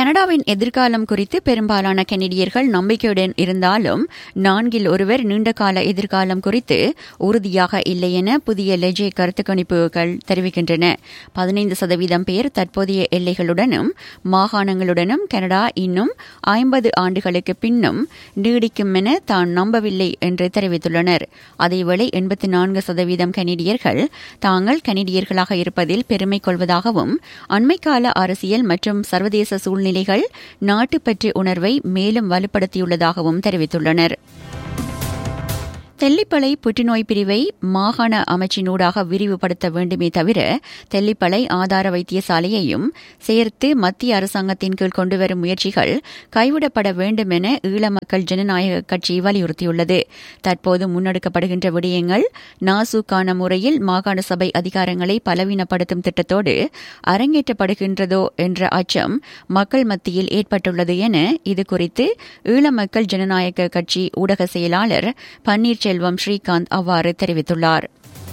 கனடாவின் எதிர்காலம் குறித்து பெரும்பாலான கெனடியர்கள் நம்பிக்கையுடன் இருந்தாலும் நான்கில் ஒருவர் நீண்டகால எதிர்காலம் குறித்து உறுதியாக இல்லை என புதிய லெஜே கருத்து கணிப்புகள் தெரிவிக்கின்றன பதினைந்து சதவீதம் பேர் தற்போதைய எல்லைகளுடனும் மாகாணங்களுடனும் கனடா இன்னும் ஐம்பது ஆண்டுகளுக்கு பின்னும் நீடிக்கும் என தான் நம்பவில்லை என்று தெரிவித்துள்ளனர் அதேவேளை எண்பத்தி நான்கு சதவீதம் கனடியர்கள் தாங்கள் கனடியர்களாக இருப்பதில் பெருமை கொள்வதாகவும் அண்மைக்கால அரசியல் மற்றும் சர்வதேச சூழ்நிலைகள் நாட்டுப்பற்று உணர்வை மேலும் வலுப்படுத்தியுள்ளதாகவும் தெரிவித்துள்ளனர் தெல்லிப்பளை புற்றுநோய் பிரிவை மாகாண அமைச்சினூடாக விரிவுபடுத்த வேண்டுமே தவிர தெல்லிப்பளை ஆதார வைத்தியசாலையையும் சேர்த்து மத்திய அரசாங்கத்தின் கீழ் கொண்டுவரும் முயற்சிகள் கைவிடப்பட வேண்டும் என ஈழ மக்கள் ஜனநாயக கட்சி வலியுறுத்தியுள்ளது தற்போது முன்னெடுக்கப்படுகின்ற விடயங்கள் நாசூக்கான முறையில் மாகாண சபை அதிகாரங்களை பலவீனப்படுத்தும் திட்டத்தோடு அரங்கேற்றப்படுகின்றதோ என்ற அச்சம் மக்கள் மத்தியில் ஏற்பட்டுள்ளது என இதுகுறித்து ஈழ மக்கள் ஜனநாயக கட்சி ஊடக செயலாளர் பன்னீர்செல்வம் செல்வம் ஸ்ரீகாந்த் அவ்வாறு தெரிவித்துள்ளார்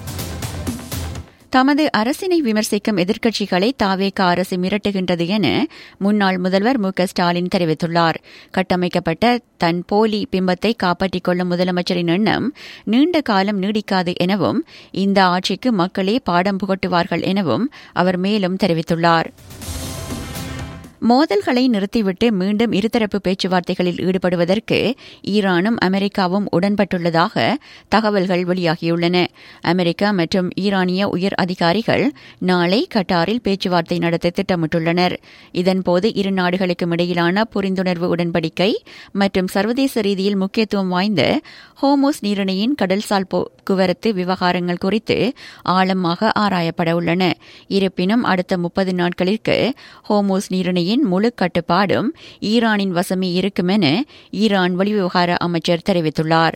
தமது அரசினை விமர்சிக்கும் எதிர்க்கட்சிகளை தாவேக அரசு மிரட்டுகின்றது என முன்னாள் முதல்வர் மு க ஸ்டாலின் தெரிவித்துள்ளார் கட்டமைக்கப்பட்ட தன் போலி பிம்பத்தை காப்பாற்றிக் கொள்ளும் முதலமைச்சரின் எண்ணம் நீண்ட காலம் நீடிக்காது எனவும் இந்த ஆட்சிக்கு மக்களே பாடம் புகட்டுவார்கள் எனவும் அவர் மேலும் தெரிவித்துள்ளார் மோதல்களை நிறுத்திவிட்டு மீண்டும் இருதரப்பு பேச்சுவார்த்தைகளில் ஈடுபடுவதற்கு ஈரானும் அமெரிக்காவும் உடன்பட்டுள்ளதாக தகவல்கள் வெளியாகியுள்ளன அமெரிக்கா மற்றும் ஈரானிய உயர் அதிகாரிகள் நாளை கட்டாரில் பேச்சுவார்த்தை நடத்த திட்டமிட்டுள்ளனர் இதன்போது இரு நாடுகளுக்கும் இடையிலான புரிந்துணர்வு உடன்படிக்கை மற்றும் சர்வதேச ரீதியில் முக்கியத்துவம் வாய்ந்த ஹோமோஸ் நீரிணையின் கடல்சால் போக்குவரத்து விவகாரங்கள் குறித்து ஆழமாக ஆராயப்பட உள்ளன இருப்பினும் அடுத்த முப்பது நாட்களிற்கு ஹோமோஸ் நீரிணையின் எண்ணெயின் முழு கட்டுப்பாடும் ஈரானின் வசமே இருக்கும் என ஈரான் வெளிவிவகார அமைச்சர் தெரிவித்துள்ளார்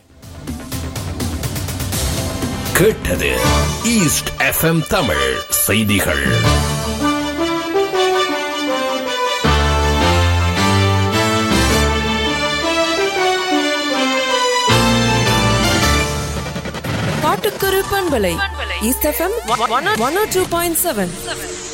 கேட்டது ஈஸ்ட் எஃப்எம் தமிழ் செய்திகள் பாட்டுக்குரு பண்பலை east FM one two point seven